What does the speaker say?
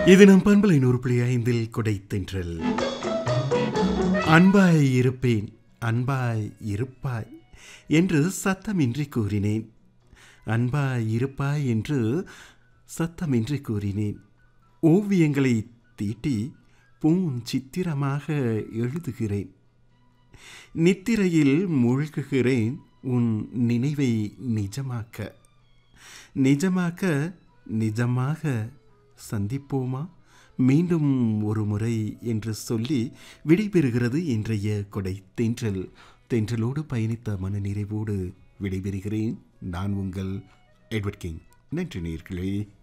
இது நம் பண்பலை நூறு புள்ளி ஐந்தில் கொடை தென்றல் அன்பாய் இருப்பேன் அன்பாய் இருப்பாய் என்று சத்தமின்றி கூறினேன் அன்பாய் இருப்பாய் என்று சத்தமின்றி கூறினேன் ஓவியங்களை தீட்டி பூஞ்சித்திரமாக எழுதுகிறேன் நித்திரையில் மூழ்குகிறேன் உன் நினைவை நிஜமாக்க நிஜமாக்க நிஜமாக சந்திப்போமா மீண்டும் ஒரு முறை என்று சொல்லி விடைபெறுகிறது இன்றைய கொடை தென்றல் தென்றலோடு பயணித்த மனநிறைவோடு விடைபெறுகிறேன் நான் உங்கள் எட்வர்ட் கிங் நன்றி நேர்களே